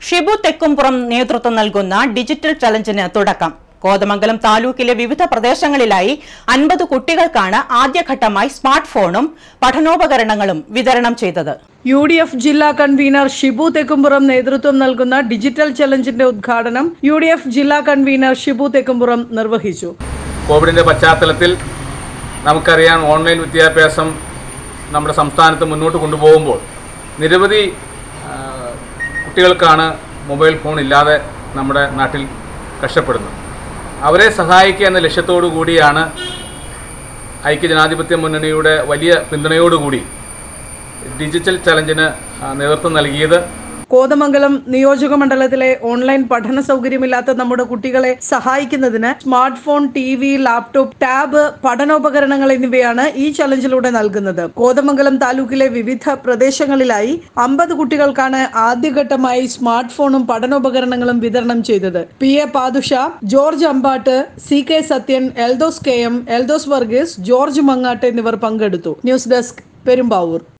ഷിബു തെക്കുംപുറം നേതൃത്വം നൽകുന്ന ഡിജിറ്റൽ ചലഞ്ചിന് തുടക്കം കോതമംഗലം താലൂക്കിലെ വിവിധ പ്രദേശങ്ങളിലായി അൻപത് കുട്ടികൾക്കാണ് ആദ്യഘട്ടമായി സ്മാർട്ട് ഫോണും പഠനോപകരണങ്ങളും വിതരണം ചെയ്തത് യു ഡി എഫ് ജില്ലാ കൺവീനർ ഷിബു തെക്കുംപുറം നേതൃത്വം നൽകുന്ന ഡിജിറ്റൽ ചലഞ്ചിന്റെ ഉദ്ഘാടനം യു ഡി എഫ് ജില്ലാ കൺവീനർ ഷിബു തെക്കുംപുറം നിർവഹിച്ചു കോവിഡിൻ്റെ പശ്ചാത്തലത്തിൽ നമുക്കറിയാം ഓൺലൈൻ വിദ്യാഭ്യാസം നമ്മുടെ സംസ്ഥാനത്ത് മുന്നോട്ട് കൊണ്ടുപോകുമ്പോൾ നിരവധി ആ, കുട്ടികൾക്കാണ് മൊബൈൽ ഫോൺ ഇല്ലാതെ നമ്മുടെ നാട്ടിൽ കഷ്ടപ്പെടുന്നത് അവരെ സഹായിക്കുക എന്ന ലക്ഷ്യത്തോടു കൂടിയാണ് ഐക്യജനാധിപത്യ മുന്നണിയുടെ വലിയ പിന്തുണയോടുകൂടി ഡിജിറ്റൽ ചലഞ്ചിന് ആ, നേതൃത്വം നൽകിയത് കോതമംഗലം നിയോജക മണ്ഡലത്തിലെ ഓൺലൈൻ പഠന സൗകര്യമില്ലാത്ത നമ്മുടെ കുട്ടികളെ സഹായിക്കുന്നതിന് smart phone T V laptop tab പഠനോപകരണങ്ങൾ എന്നിവയാണ് ഈ ചലഞ്ചിലൂടെ നൽകുന്നത് കോതമംഗലം താലൂക്കിലെ വിവിധ പ്രദേശങ്ങളിലായി അമ്പത് കുട്ടികൾക്കാണ് ആദ്യഘട്ടമായി സ്മാർട്ട് ഫോണും പഠനോപകരണങ്ങളും വിതരണം ചെയ്തത് P A Pathusha George Ambatt C K Sathyan Eldose K M Eldose Varghese George Mangatt എന്നിവർ പങ്കെടുത്തു ന്യൂസ് ഡെസ്ക് പെരുമ്പാവൂർ